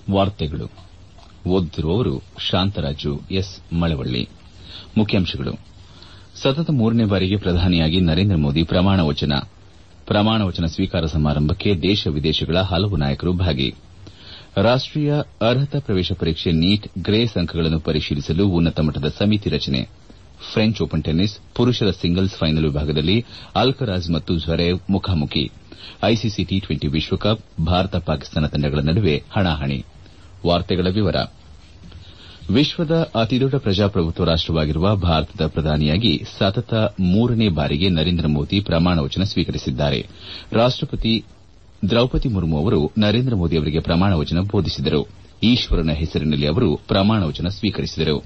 ವಾರ್ತೆಗಳು ಓದುತ್ತಿರುವವರು ಶಾಂತರಾಜು ಎಸ್ ಮಳವಳ್ಳಿ ಮುಖ್ಯಾಂಶಗಳು ಸತತ ಮೂರನೇ ಬಾರಿಗೆ ಪ್ರಧಾನಿಯಾಗಿ ನರೇಂದ್ರ ಮೋದಿ ಪ್ರಮಾಣ ವಚನ ಪ್ರಮಾಣ ವಚನ ಸ್ವೀಕಾರ ಸಮಾರಂಭಕ್ಕೆ ದೇಶ ವಿದೇಶಗಳ ಹಲವು ನಾಯಕರು ಭಾಗಿ ರಾಷ್ಟೀಯ ಅರ್ಹತಾ ಪ್ರವೇಶ ಪರೀಕ್ಷೆ ನೀಟ್ ಗ್ರೇಸ್ ಅಂಕಗಳನ್ನು ಪರಿಶೀಲಿಸಲು ಉನ್ನತ ಮಟ್ಟದ ಸಮಿತಿ ರಚನೆ ಫ್ರೆಂಚ್ ಓಪನ್ ಟೆನಿಸ್ ಪುರುಷರ ಸಿಂಗಲ್ಸ್ ಫೈನಲ್ ವಿಭಾಗದಲ್ಲಿ ಅಲ್ಕರಾಜ್ ಮತ್ತು ಜ್ವರೇವ್ ಮುಖಾಮುಖಿ ಐಸಿಸಿ ಟಿ ಟ್ವೆಂಟಿ ವಿಶ್ವಕಪ್ ಭಾರತ ಪಾಕಿಸ್ತಾನ ತಂಡಗಳ ನಡುವೆ ಹಣಾಹಣಿ ವಿಶ್ವದ ಅತಿದೊಡ್ಡ ಪ್ರಜಾಪ್ರಭುತ್ವ ರಾಷ್ಟವಾಗಿರುವ ಭಾರತದ ಪ್ರಧಾನಿಯಾಗಿ ಸತತ ಮೂರನೇ ಬಾರಿಗೆ ನರೇಂದ್ರ ಮೋದಿ ಪ್ರಮಾಣ ವಚನ ಸ್ವೀಕರಿಸಿದ್ದಾರೆ ರಾಷ್ಟಪತಿ ದ್ರೌಪದಿ ಮುರ್ಮು ಅವರು ನರೇಂದ್ರ ಮೋದಿ ಅವರಿಗೆ ಪ್ರಮಾಣ ವಚನ ಬೋಧಿಸಿದರು ಈಶ್ವರನ ಹೆಸರಿನಲ್ಲಿ ಅವರು ಪ್ರಮಾಣ ವಚನ ಸ್ವೀಕರಿಸಿದರು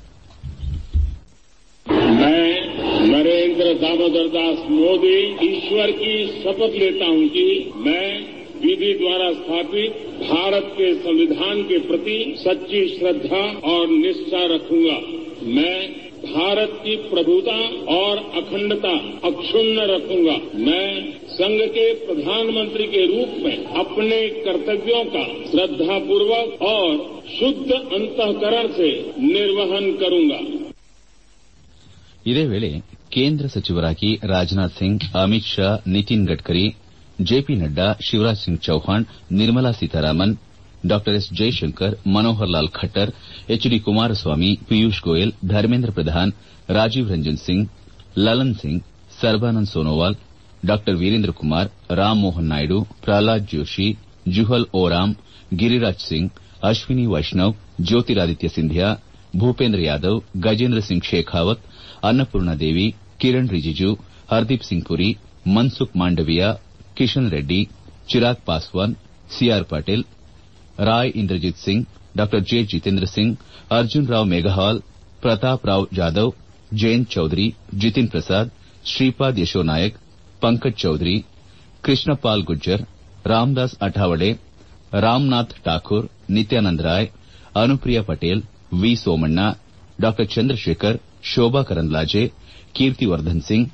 नरेंद्र दामोदर दास मोदी ईश्वर की शपथ लेता हूं कि मैं विधि द्वारा स्थापित भारत के संविधान के प्रति सच्ची श्रद्धा और निष्ठा रखूंगा मैं भारत की प्रभुता और अखंडता अक्षुण्ण रखूंगा मैं संघ के प्रधानमंत्री के रूप में अपने कर्तव्यों का श्रद्धापूर्वक और शुद्ध अंतकरण से निर्वहन करूंगा ಇದೇ ವೇಳೆ ಕೇಂದ್ರ ಸಚಿವರಾಗಿ ರಾಜನಾಥ್ ಸಿಂಗ್ ಅಮಿತ್ ಶಾ ನಿತಿನ್ ಗಡ್ಕರಿ ಜೆಪಿ ನಡ್ಡಾ ಶಿವರಾಜ್ ಸಿಂಗ್ ಚೌಹಾಣ್ ನಿರ್ಮಲಾ ಸೀತಾರಾಮನ್ ಡಾ S Jaishankar Manohar Lal Khattar H D Kumaraswamy Piyush Goyal Dharmendra Pradhan Rajiv Ranjan Singh Lalan Singh Sarbananda Sonowal ಡಾ ವೀರೇಂದ್ರ ಕುಮಾರ್ ರಾಮ್ ಮೋಹನ್ ನಾಯ್ಡು ಪ್ರಹ್ಲಾದ್ ಜೋಷಿ ಜುಹಲ್ ಓರಾಮ್ ಗಿರಿರಾಜ್ ಸಿಂಗ್ ಅಶ್ವಿನಿ ವೈಷ್ಣವ್ ಜ್ಯೋತಿರಾದಿತ್ಯ ಸಿಂಧ್ಯಾ ಭೂಪೇಂದ್ರ ಯಾದವ್ ಗಜೇಂದ್ರ ಸಿಂಗ್ ಶೇಖಾವತ್ ಅನ್ನಪೂರ್ಣ ದೇವಿ ಕಿರಣ್ ರಿಜಿಜು ಹರ್ದೀಪ್ ಸಿಂಗ್ ಪುರಿ ಮನ್ಸುಖ್ ಮಾಂಡವೀಯ ಕಿಶನ್ ರೆಡ್ಡಿ ಚಿರಾಗ್ ಪಾಸ್ವಾನ್ ಸಿಆರ್ ಪಾಟೀಲ್ ರಾಯ್ ಇಂದ್ರಜಿತ್ ಸಿಂಗ್ ಡಾ ಜೆ ಜಿತೇಂದ್ರ ಸಿಂಗ್ ಅರ್ಜುನ್ ರಾವ್ ಮೇಘವಾಲ್ ಪ್ರತಾಪ್ ರಾವ್ ಜಾಧವ್ ಜಯಂತ್ ಚೌಧರಿ ಜಿತಿನ್ ಪ್ರಸಾದ್ ಶ್ರೀಪಾದ್ ಯಶೋ ನಾಯಕ್ ಪಂಕಜ್ ಚೌಧರಿ ಕೃಷ್ಣಪಾಲ್ ಗುಜ್ಜರ್ ರಾಮದಾಸ್ ಅಠಾವಳೆ ರಾಮನಾಥ್ ಠಾಕೂರ್ ನಿತ್ಯಾನಂದ್ ರಾಯ್ ಅನುಪ್ರಿಯಾ ಪಟೇಲ್ ವಿ ಸೋಮಣ್ಣ ಡಾ ಚಂದ್ರಶೇಖರ್ ಶೋಭಾ ಕರಂದ್ಲಾಜೆ ಕೀರ್ತಿವರ್ಧನ್ ಸಿಂಗ್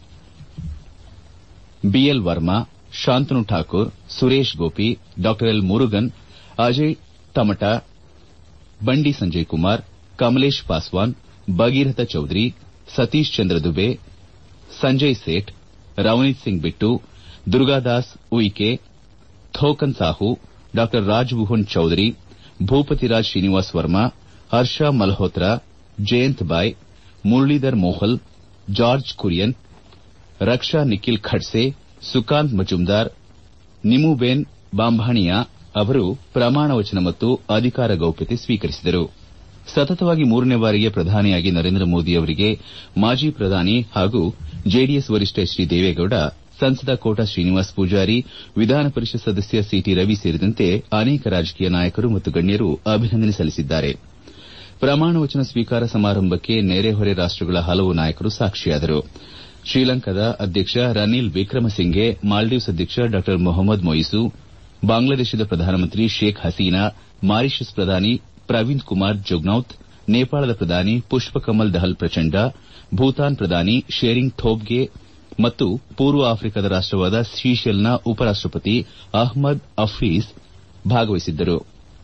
ಬಿಎಲ್ ವರ್ಮಾ ಶಾಂತನು ಠಾಕೂರ್ ಸುರೇಶ್ ಗೋಪಿ ಡಾ ಎಲ್ ಮುರುಗನ್ ಅಜಯ್ ತಮಟಾ ಬಂಡಿ ಸಂಜಯ್ ಕುಮಾರ್ ಕಮಲೇಶ್ ಪಾಸ್ವಾನ್ ಭಗೀರಥ ಚೌಧರಿ ಸತೀಶ್ ಚಂದ್ರ ದುಬೆ ಸಂಜಯ್ ಸೇಠ್ ರವನೀತ್ ಸಿಂಗ್ ಬಿಟ್ಟು ದುರ್ಗಾದಾಸ್ ಉಯಿಕೆ ಥೋಕನ್ ಸಾಹು ಡಾ ರಾಜ್ಮೋಹನ್ ಚೌಧರಿ ಭೂಪತಿರಾಜ್ ಶ್ರೀನಿವಾಸ್ ವರ್ಮಾ ಹರ್ಷ ಮಲ್ಹೋತ್ರಾ ಜಯಂತ್ ಬಾಯ್ ಮುರಳೀಧರ್ ಮೋಹಲ್ ಜಾರ್ಜ್ ಕುರಿಯನ್ ರಕ್ಷಾ ನಿಖಿಲ್ ಖಡ್ಸೆ ಸುಕಾಂತ್ ಮಜುಂದಾರ್ ನಿಮುಬೇನ್ ಬಾಂಭಾಣಿಯಾ ಅವರು ಪ್ರಮಾಣ ವಚನ ಮತ್ತು ಅಧಿಕಾರ ಗೌಪ್ಯತೆ ಸ್ವೀಕರಿಸಿದರು ಸತತವಾಗಿ ಮೂರನೇ ಬಾರಿಗೆ ಪ್ರಧಾನಿಯಾಗಿ ನರೇಂದ್ರ ಮೋದಿ ಅವರಿಗೆ ಮಾಜಿ ಪ್ರಧಾನಿ ಹಾಗೂ ಜೆಡಿಎಸ್ ವರಿಷ್ಠ ಎಚ್ ಡಿ ದೇವೇಗೌಡ ಸಂಸದ ಕೋಟಾ ಶ್ರೀನಿವಾಸ್ ಪೂಜಾರಿ ವಿಧಾನ ಪರಿಷತ್ ಸದಸ್ಯ ಸಿಟಿ ರವಿ ಸೇರಿದಂತೆ ಅನೇಕ ರಾಜಕೀಯ ನಾಯಕರು ಮತ್ತು ಗಣ್ಯರು ಅಭಿನಂದನೆ ಸಲ್ಲಿಸಿದ್ದಾರೆ ಪ್ರಮಾಣ ವಚನ ಸ್ವೀಕಾರ ಸಮಾರಂಭಕ್ಕೆ ನೆರೆಹೊರೆ ರಾಷ್ಟಗಳ ಹಲವು ನಾಯಕರು ಸಾಕ್ಷಿಯಾದರು ಶ್ರೀಲಂಕಾದ ಅಧ್ಯಕ್ಷ ರನಿಲ್ ವಿಕ್ರಮಸಿಂಘೆ ಮಾಲ್ಡೀವ್ಸ್ ಅಧ್ಯಕ್ಷ ಡಾ ಮೊಹಮ್ಮದ್ ಮೊಯಿಸು ಬಾಂಗ್ಲಾದೇಶದ ಪ್ರಧಾನಮಂತ್ರಿ ಶೇಖ್ ಹಸೀನಾ ಮಾರಿಷಸ್ ಪ್ರಧಾನಿ ಪ್ರವೀಂದ್ ಕುಮಾರ್ ಜುಗ್ನೌತ್ ನೇಪಾಳದ ಪ್ರಧಾನಿ ಪುಷ್ಪಕಮಲ್ ದಹಲ್ ಪ್ರಚಂಡ ಭೂತಾನ್ ಪ್ರಧಾನಿ ಶೆರಿಂಗ್ ಥೋಬ್ಗೆ ಮತ್ತು ಪೂರ್ವ ಆಫ್ರಿಕಾದ ರಾಷ್ಟವಾದ ಸೀಶೆಲ್ನ ಉಪರಾಷ್ಟಪತಿ ಅಹ್ಮದ್ ಅಫೀಜ್ ಭಾಗವಹಿಸಿದ್ದರು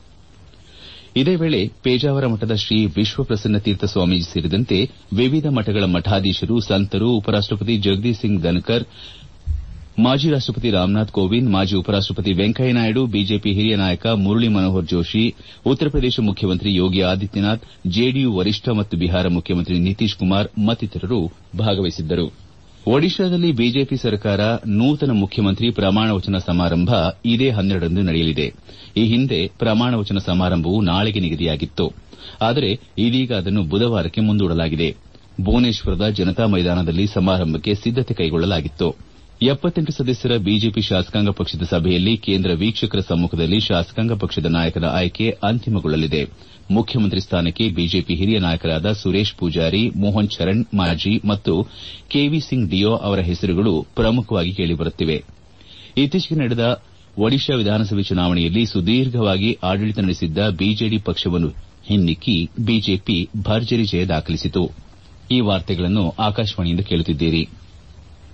ಇದೇ ವೇಳೆ ಪೇಜಾವರ ಮಠದ ಶ್ರೀ ವಿಶ್ವಪ್ರಸನ್ನ ತೀರ್ಥ ಸ್ವಾಮೀಜಿ ಸೇರಿದಂತೆ ವಿವಿಧ ಮಠಗಳ ಮಠಾಧೀಶರು ಸಂತರು ಉಪರಾಷ್ಟಪತಿ ಜಗದೀಶ್ ಸಿಂಗ್ ಧನ್ಕರ್ ಮಾಜಿ ರಾಷ್ಟಪತಿ ರಾಮನಾಥ್ ಕೋವಿಂದ್ ಮಾಜಿ ಉಪರಾಷ್ಟಪತಿ ವೆಂಕಯ್ಯನಾಯ್ಡು ಬಿಜೆಪಿ ಹಿರಿಯ ನಾಯಕ ಮುರಳಿ ಮನೋಹರ್ ಜೋಷಿ ಉತ್ತರ ಪ್ರದೇಶ ಮುಖ್ಯಮಂತ್ರಿ ಯೋಗಿ ಆದಿತ್ಯನಾಥ್ ಜೆಡಿಯು ವರಿಷ್ಠ ಮತ್ತು ಬಿಹಾರ ಮುಖ್ಯಮಂತ್ರಿ ನಿತೀಶ್ ಕುಮಾರ್ ಮತ್ತಿತರರು ಭಾಗವಹಿಸಿದ್ದರು ಒಡಿಶಾದಲ್ಲಿ ಬಿಜೆಪಿ ಸರ್ಕಾರ ನೂತನ ಮುಖ್ಯಮಂತ್ರಿ ಪ್ರಮಾಣ ವಚನ ಸಮಾರಂಭ ಇದೇ ಹನ್ನೆರಡರಂದು ನಡೆಯಲಿದೆ ಈ ಹಿಂದೆ ಪ್ರಮಾಣ ವಚನ ಸಮಾರಂಭವು ನಾಳೆಗೆ ನಿಗದಿಯಾಗಿತ್ತು ಆದರೆ ಇದೀಗ ಅದನ್ನು ಬುಧವಾರಕ್ಕೆ ಮುಂದೂಡಲಾಗಿದೆ ಭುವನೇಶ್ವರದ ಜನತಾ ಮೈದಾನದಲ್ಲಿ ಸಮಾರಂಭಕ್ಕೆ ಸಿದ್ದತೆ ಕೈಗೊಳ್ಳಲಾಗಿತ್ತು ಎಪ್ಪತ್ತೆಂಟು ಸದಸ್ಯರ ಬಿಜೆಪಿ ಶಾಸಕಾಂಗ ಪಕ್ಷದ ಸಭೆಯಲ್ಲಿ ಕೇಂದ್ರ ವೀಕ್ಷಕರ ಸಮ್ಮಖದಲ್ಲಿ ಶಾಸಕಾಂಗ ಪಕ್ಷದ ನಾಯಕರ ಆಯ್ಕೆ ಅಂತಿಮಗೊಳ್ಳಲಿದೆ ಮುಖ್ಯಮಂತ್ರಿ ಸ್ಥಾನಕ್ಕೆ ಬಿಜೆಪಿ ಹಿರಿಯ ನಾಯಕರಾದ ಸುರೇಶ್ ಪೂಜಾರಿ ಮೋಹನ್ ಚರಣ್ ಮಾಂಝಿ ಮತ್ತು ಕೆವಿ ಸಿಂಗ್ ಡಿಯೋ ಅವರ ಹೆಸರುಗಳು ಪ್ರಮುಖವಾಗಿ ಕೇಳಿಬರುತ್ತಿವೆ ಇತ್ತೀಚೆಗೆ ನಡೆದ ಒಡಿಶಾ ವಿಧಾನಸಭೆ ಚುನಾವಣೆಯಲ್ಲಿ ಸುದೀರ್ಘವಾಗಿ ಆಡಳಿತ ನಡೆಸಿದ್ದ ಬಿಜೆಡಿ ಪಕ್ಷವನ್ನು ಹಿನ್ನಿಕ್ಕಿ ಬಿಜೆಪಿ ಭರ್ಜರಿ ಜಯ ದಾಖಲಿಸಿತು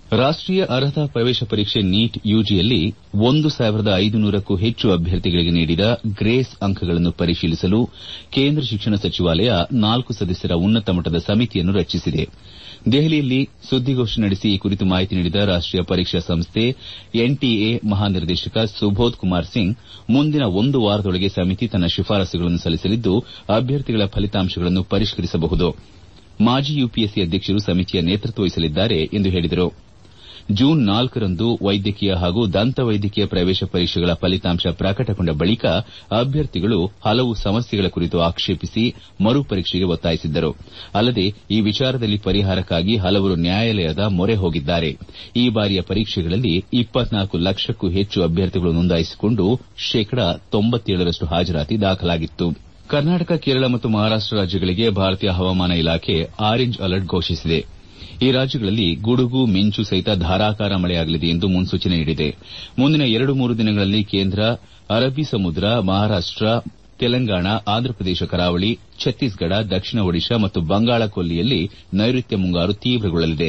ರಾಷ್ಟೀಯ ಅರ್ಹತಾ ಪ್ರವೇಶ ಪರೀಕ್ಷೆ ನೀಟ್ ಯುಜಿಯಲ್ಲಿ ಒಂದು ಸಾವಿರದ ಐದುನೂರಕ್ಕೂ ಹೆಚ್ಚು ಅಭ್ಯರ್ಥಿಗಳಿಗೆ ನೀಡಿದ ಗ್ರೇಸ್ ಅಂಕಗಳನ್ನು ಪರಿಶೀಲಿಸಲು ಕೇಂದ್ರ ಶಿಕ್ಷಣ ಸಚಿವಾಲಯ ನಾಲ್ಕು ಸದಸ್ಯರ ಉನ್ನತ ಮಟ್ಟದ ಸಮಿತಿಯನ್ನು ರಚಿಸಿದೆ ದೆಹಲಿಯಲ್ಲಿ ಸುದ್ದಿಗೋಷ್ಠಿ ನಡೆಸಿ ಈ ಕುರಿತು ಮಾಹಿತಿ ನೀಡಿದ ರಾಷ್ಟೀಯ ಪರೀಕ್ಷಾ ಸಂಸ್ಥೆ ಎನ್ಟಿಎ ಮಹಾನಿರ್ದೇಶಕ ಸುಬೋಧ್ ಕುಮಾರ್ ಸಿಂಗ್ ಮುಂದಿನ ಒಂದು ವಾರದೊಳಗೆ ಸಮಿತಿ ತನ್ನ ಶಿಫಾರಸುಗಳನ್ನು ಸಲ್ಲಿಸಲಿದ್ದು ಅಭ್ಯರ್ಥಿಗಳ ಫಲಿತಾಂಶಗಳನ್ನು ಪರಿಷ್ಕರಿಸಬಹುದು ಮಾಜಿ ಯುಪಿಎಸ್ಸಿ ಅಧ್ಯಕ್ಷರು ಸಮಿತಿಯ ನೇತೃತ್ವ ವಹಿಸಲಿದ್ದಾರೆ ಎಂದು ಹೇಳಿದರು ಜೂನ್ ನಾಲ್ಕರಂದು ವೈದ್ಯಕೀಯ ಹಾಗೂ ದಂತ ವೈದ್ಯಕೀಯ ಪ್ರವೇಶ ಪರೀಕ್ಷೆಗಳ ಫಲಿತಾಂಶ ಪ್ರಕಟಗೊಂಡ ಬಳಿಕ ಅಭ್ಯರ್ಥಿಗಳು ಹಲವು ಸಮಸ್ಯೆಗಳ ಕುರಿತು ಆಕ್ಷೇಪಿಸಿ ಮರುಪರೀಕ್ಷೆಗೆ ಒತ್ತಾಯಿಸಿದ್ದರು ಅಲ್ಲದೆ ಈ ವಿಚಾರದಲ್ಲಿ ಪರಿಹಾರಕ್ಕಾಗಿ ಹಲವರು ನ್ಯಾಯಾಲಯದ ಮೊರೆ ಹೋಗಿದ್ದಾರೆ ಈ ಬಾರಿಯ ಪರೀಕ್ಷೆಗಳಲ್ಲಿ ಇಪ್ಪತ್ನಾಲ್ಕು ಲಕ್ಷಕ್ಕೂ ಹೆಚ್ಚು ಅಭ್ಯರ್ಥಿಗಳು ನೋಂದಾಯಿಸಿಕೊಂಡು ಶೇಕಡಾ ತೊಂಬತ್ತೇಳರಷ್ಟು ಹಾಜರಾತಿ ದಾಖಲಾಗಿತ್ತು ಕರ್ನಾಟಕ ಕೇರಳ ಮತ್ತು ಮಹಾರಾಷ್ಟ ರಾಜ್ಯಗಳಿಗೆ ಭಾರತೀಯ ಹವಾಮಾನ ಇಲಾಖೆ ಆರೆಂಜ್ ಅಲರ್ಟ್ ಘೋಷಿಸಿದೆ ಈ ರಾಜ್ಯಗಳಲ್ಲಿ ಗುಡುಗು ಮಿಂಚು ಸಹಿತ ಧಾರಾಕಾರ ಮಳೆಯಾಗಲಿದೆ ಎಂದು ಮುನ್ಸೂಚನೆ ನೀಡಿದೆ ಮುಂದಿನ ಎರಡು ಮೂರು ದಿನಗಳಲ್ಲಿ ಕೇಂದ್ರ ಅರಬ್ಬಿ ಸಮುದ್ರ ಮಹಾರಾಷ್ಟ ತೆಲಂಗಾಣ ಆಂಧ್ರಪ್ರದೇಶ ಕರಾವಳಿ ಛತ್ತೀಸ್ಗಢ ದಕ್ಷಿಣ ಒಡಿಶಾ ಮತ್ತು ಬಂಗಾಳ ಕೊಲ್ಲಿಯಲ್ಲಿ ನೈಋತ್ಯ ಮುಂಗಾರು ತೀವ್ರಗೊಳ್ಳಲಿದೆ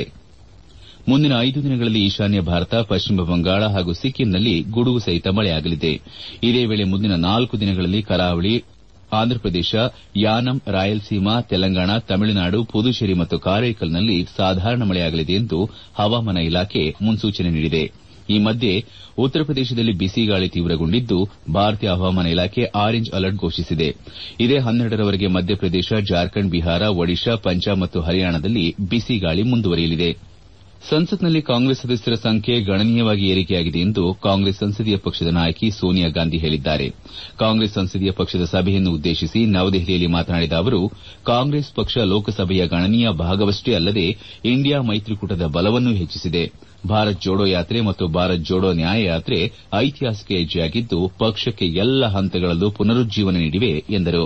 ಮುಂದಿನ ಐದು ದಿನಗಳಲ್ಲಿ ಈಶಾನ್ಯ ಭಾರತ ಪಶ್ಚಿಮ ಬಂಗಾಳ ಹಾಗೂ ಸಿಕ್ಕಿಂನಲ್ಲಿ ಗುಡುಗು ಸಹಿತ ಮಳೆಯಾಗಲಿದೆ ಇದೇ ವೇಳೆ ಮುಂದಿನ ನಾಲ್ಕು ದಿನಗಳಲ್ಲಿ ಕರಾವಳಿ ಆಂಧ್ರಪ್ರದೇಶ ಯಾನಂ ರಾಯಲಸೀಮಾ ತೆಲಂಗಾಣ ತಮಿಳುನಾಡು ಪುದುಚೇರಿ ಮತ್ತು ಕಾರೈಕಲ್ನಲ್ಲಿ ಸಾಧಾರಣ ಮಳೆಯಾಗಲಿದೆ ಎಂದು ಹವಾಮಾನ ಇಲಾಖೆ ಮುನ್ಸೂಚನೆ ನೀಡಿದೆ ಈ ಮಧ್ಯೆ ಉತ್ತರ ಪ್ರದೇಶದಲ್ಲಿ ಬಿಸಿಗಾಳಿ ತೀವ್ರಗೊಂಡಿದ್ದು ಭಾರತೀಯ ಹವಾಮಾನ ಇಲಾಖೆ ಆರೆಂಜ್ ಅಲರ್ಟ್ ಘೋಷಿಸಿದೆ ಇದೇ ಹನ್ನೆರಡರವರೆಗೆ ಮಧ್ಯಪ್ರದೇಶ ಜಾರ್ಖಂಡ್ ಬಿಹಾರ ಒಡಿಶಾ ಪಂಜಾಬ್ ಮತ್ತು ಹರಿಯಾಣದಲ್ಲಿ ಬಿಸಿಗಾಳಿ ಮುಂದುವರಿಯಲಿದೆ ಸಂಸತ್ನಲ್ಲಿ ಕಾಂಗ್ರೆಸ್ ಸದಸ್ಯರ ಸಂಖ್ಯೆ ಗಣನೀಯವಾಗಿ ಏರಿಕೆಯಾಗಿದೆ ಎಂದು ಕಾಂಗ್ರೆಸ್ ಸಂಸದೀಯ ಪಕ್ಷದ ನಾಯಕಿ ಸೋನಿಯಾ ಗಾಂಧಿ ಹೇಳಿದ್ದಾರೆ ಕಾಂಗ್ರೆಸ್ ಸಂಸದೀಯ ಪಕ್ಷದ ಸಭೆಯನ್ನು ಉದ್ದೇಶಿಸಿ ನವದೆಹಲಿಯಲ್ಲಿ ಮಾತನಾಡಿದ ಅವರು ಕಾಂಗ್ರೆಸ್ ಪಕ್ಷ ಲೋಕಸಭೆಯ ಗಣನೀಯ ಭಾಗವಷ್ಟೇ ಅಲ್ಲದೆ ಇಂಡಿಯಾ ಮೈತ್ರಿಕೂಟದ ಬಲವನ್ನೂ ಹೆಚ್ಚಿಸಿದೆ ಭಾರತ್ ಜೋಡೋ ಯಾತ್ರೆ ಮತ್ತು ಭಾರತ್ ಜೋಡೋ ನ್ಯಾಯ ಯಾತ್ರೆ ಐತಿಹಾಸಿಕ ಹೆಜ್ಜೆಯಾಗಿದ್ದು ಪಕ್ಷಕ್ಕೆ ಎಲ್ಲ ಹಂತಗಳಲ್ಲೂ ಪುನರುಜ್ಜೀವನ ನೀಡಿವೆ ಎಂದರು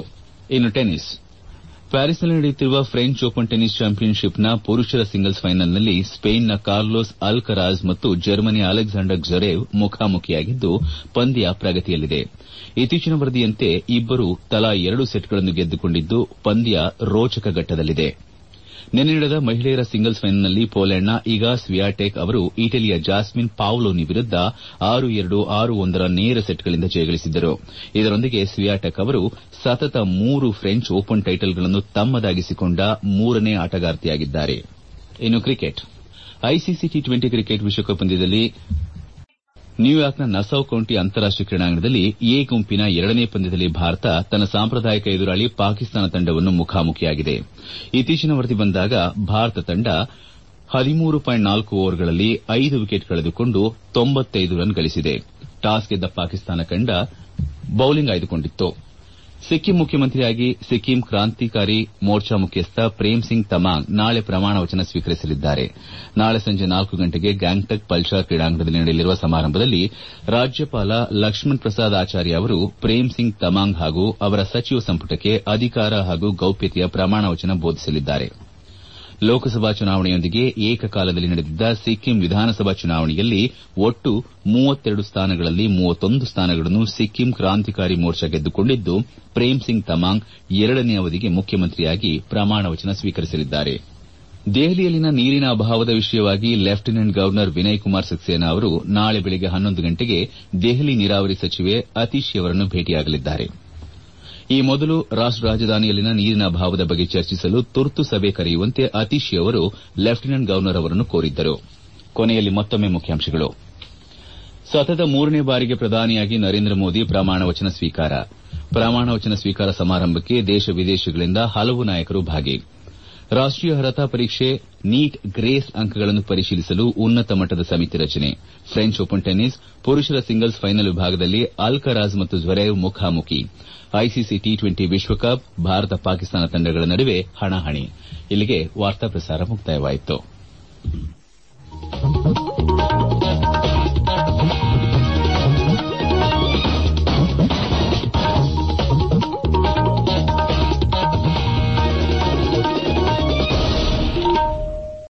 ಪ್ಯಾರಿಸ್ನಲ್ಲಿ ನಡೆಯುತ್ತಿರುವ ಫ್ರೆಂಚ್ ಓಪನ್ ಟೆನಿಸ್ ಚಾಂಪಿಯನ್ಶಿಪ್ನ ಪುರುಷರ ಸಿಂಗಲ್ಸ್ ಫೈನಲ್ನಲ್ಲಿ ಸ್ಪೇನ್ನ ಕಾರ್ಲೋಸ್ ಅಲ್ಕರಾಜ್ ಮತ್ತು ಜರ್ಮನಿಯ ಅಲೆಕ್ಸಾಂಡರ್ ಜ್ವರೇವ್ ಮುಖಾಮುಖಿಯಾಗಿದ್ದು ಪಂದ್ಯ ಪ್ರಗತಿಯಲ್ಲಿದೆ ಇತ್ತೀಚಿನ ವರದಿಯಂತೆ ಇಬ್ಬರು ತಲಾ ಎರಡು ಸೆಟ್ಗಳನ್ನು ಗೆದ್ದುಕೊಂಡಿದ್ದು ಪಂದ್ಯ ರೋಚಕ ಘಟ್ಟದಲ್ಲಿದೆ ನಿನ್ನೆ ನಡೆದ ಮಹಿಳೆಯರ ಸಿಂಗಲ್ಸ್ ಫೈನಲ್ನಲ್ಲಿ ಪೋಲೆಂಡ್ನ ಇಗಾ ಸ್ವಿಯಾಟೆಕ್ ಅವರು ಇಟಲಿಯ ಜಾಸ್ಮಿನ್ ಪಾವ್ಲೋನಿ ವಿರುದ್ದ ಆರು ಎರಡು ಆರು ಒಂದರ ನೇರ ಸೆಟ್ಗಳಿಂದ ಜಯಗಳಿಸಿದ್ದರು ಇದರೊಂದಿಗೆ ಸ್ವಿಯಾಟೆಕ್ ಅವರು ಸತತ ಮೂರು ಫ್ರೆಂಚ್ ಓಪನ್ ಟೈಟಲ್ಗಳನ್ನು ತಮ್ಮದಾಗಿಸಿಕೊಂಡ ಮೂರನೇ ಆಟಗಾರ್ತಿಯಾಗಿದ್ದಾರೆ ಐಸಿಸಿ ಟಿ ಟ್ವೆಂಟಿ ಕ್ರಿಕೆಟ್ ವಿಶ್ವಕಪ್ ಪಂದ್ಯದಲ್ಲಿ ನ್ಯೂಯಾರ್ಕ್ನ ನಸೌ ಕೌಂಟಿ ಅಂತಾರಾಷ್ಟೀಯ ಕ್ರೀಡಾಂಗಣದಲ್ಲಿ ಎ ಗುಂಪಿನ ಎರಡನೇ ಪಂದ್ಯದಲ್ಲಿ ಭಾರತ ತನ್ನ ಸಾಂಪ್ರದಾಯಿಕ ಎದುರಾಳಿ ಪಾಕಿಸ್ತಾನ ತಂಡವನ್ನು ಮುಖಾಮುಖಿಯಾಗಿದೆ ಇತ್ತೀಚಿನ ವರದಿ ಬಂದಾಗ ಭಾರತ ತಂಡ ಹದಿಮೂರು ಪಾಯಿಂಟ್ ನಾಲ್ಕು ಓವರ್ಗಳಲ್ಲಿ ಐದು ವಿಕೆಟ್ ಕಳೆದುಕೊಂಡು ತೊಂಬತ್ತೈದು ರನ್ ಗಳಿಸಿದೆ ಟಾಸ್ ಗೆದ್ದ ಪಾಕಿಸ್ತಾನ ತಂಡ ಬೌಲಿಂಗ್ ಆಯ್ದುಕೊಂಡಿತ್ತು ಸಿಕ್ಕಿಂ ಮುಖ್ಯಮಂತ್ರಿಯಾಗಿ ಸಿಕ್ಕಿಂ ಕ್ರಾಂತಿಕಾರಿ ಮೋರ್ಚಾ ಮುಖ್ಯಸ್ಥ ಪ್ರೇಮ್ ಸಿಂಗ್ ತಮಾಂಗ್ ನಾಳೆ ಪ್ರಮಾಣ ವಚನ ಸ್ವೀಕರಿಸಲಿದ್ದಾರೆ ನಾಳೆ ಸಂಜೆ ನಾಲ್ಕು ಗಂಟೆಗೆ ಗ್ಯಾಂಗ್ಟಕ್ ಪಲ್ಸಾರ್ ಕ್ರೀಡಾಂಗಣದಲ್ಲಿ ನಡೆಯಲಿರುವ ಸಮಾರಂಭದಲ್ಲಿ ರಾಜ್ಯಪಾಲ ಲಕ್ಷ್ಮಣ್ ಪ್ರಸಾದ್ ಆಚಾರ್ಯ ಅವರು ಪ್ರೇಮ್ ಸಿಂಗ್ ತಮಾಂಗ್ ಹಾಗೂ ಅವರ ಸಚಿವ ಸಂಪುಟಕ್ಕೆ ಅಧಿಕಾರ ಹಾಗೂ ಗೌಪ್ಯತೆಯ ಪ್ರಮಾಣ ವಚನ ಬೋಧಿಸಲಿದ್ದಾರೆ ಲೋಕಸಭಾ ಚುನಾವಣೆಯೊಂದಿಗೆ ಏಕಕಾಲದಲ್ಲಿ ನಡೆದಿದ್ದ ಸಿಕ್ಕಿಂ ವಿಧಾನಸಭಾ ಚುನಾವಣೆಯಲ್ಲಿ ಒಟ್ಟು ಮೂವತ್ತೆರಡು ಸ್ಥಾನಗಳಲ್ಲಿ ಮೂವತ್ತೊಂದು ಸ್ಥಾನಗಳನ್ನು ಸಿಕ್ಕಿಂ ಕ್ರಾಂತಿಕಾರಿ ಮೋರ್ಚಾ ಗೆದ್ದುಕೊಂಡಿದ್ದು ಪ್ರೇಮ್ ಸಿಂಗ್ ತಮಾಂಗ್ ಎರಡನೇ ಅವಧಿಗೆ ಮುಖ್ಯಮಂತ್ರಿಯಾಗಿ ಪ್ರಮಾಣ ವಚನ ಸ್ವೀಕರಿಸಲಿದ್ದಾರೆ ದೆಹಲಿಯಲ್ಲಿನ ನೀರಿನ ಅಭಾವದ ವಿಷಯವಾಗಿ ಲೆಫ್ಟಿನೆಂಟ್ ಗವರ್ನರ್ ವಿನಯ್ ಕುಮಾರ್ ಸಕ್ಸೇನಾ ಅವರು ನಾಳೆ ಬೆಳಗ್ಗೆ ಹನ್ನೊಂದು ಗಂಟೆಗೆ ದೆಹಲಿ ನೀರಾವರಿ ಸಚಿವೆ ಅತಿಶಿ ಅವರನ್ನು ಭೇಟಿಯಾಗಲಿದ್ದಾರೆ ಈ ಮೊದಲು ರಾಷ್ಟ ರಾಜಧಾನಿಯಲ್ಲಿನ ನೀರಿನ ಅಭಾವದ ಬಗ್ಗೆ ಚರ್ಚಿಸಲು ತುರ್ತು ಸಭೆ ಕರೆಯುವಂತೆ ಅತಿಶಿ ಅವರು ಲೆಫ್ಟಿನೆಂಟ್ ಗವರ್ನರ್ ಅವರನ್ನು ಕೋರಿದ್ದರು ಕೊನೆಯಲ್ಲಿ ಮತ್ತೊಮ್ಮೆ ಮುಖ್ಯಾಂಶಗಳು ಸತತ ಮೂರನೇ ಬಾರಿಗೆ ಪ್ರಧಾನಿಯಾಗಿ ನರೇಂದ್ರ ಮೋದಿ ಪ್ರಮಾಣ ವಚನ ಸ್ವೀಕಾರ ಪ್ರಮಾಣ ವಚನ ಸ್ವೀಕಾರ ಸಮಾರಂಭಕ್ಕೆ ದೇಶ ವಿದೇಶಗಳಿಂದ ಹಲವು ನಾಯಕರು ಭಾಗಿ ರಾಷ್ಟೀಯ ಅರ್ಹತಾ ಪರೀಕ್ಷೆ ನೀಟ್ ಗ್ರೇಸ್ ಅಂಕಗಳನ್ನು ಪರಿಶೀಲಿಸಲು ಉನ್ನತ ಮಟ್ಟದ ಸಮಿತಿ ರಚನೆ ಫ್ರೆಂಚ್ ಓಪನ್ ಟೆನಿಸ್ ಪುರುಷರ ಸಿಂಗಲ್ಸ್ ಫೈನಲ್ ವಿಭಾಗದಲ್ಲಿ ಅಲ್ಕರಾಜ್ ಮತ್ತು ಜ್ವರೇವ್ ಮುಖಾಮುಖಿ ಐಸಿಸಿ ಟಿ ಟ್ವೆಂಟಿ ವಿಶ್ವಕಪ್ ಭಾರತ ಪಾಕಿಸ್ತಾನ ತಂಡಗಳ ನಡುವೆ ಹಣಾಹಣಿ ಇಲ್ಲಿಗೆ ವಾರ್ತಾ ಪ್ರಸಾರ ಮುಕ್ತಾಯವಾಯಿತು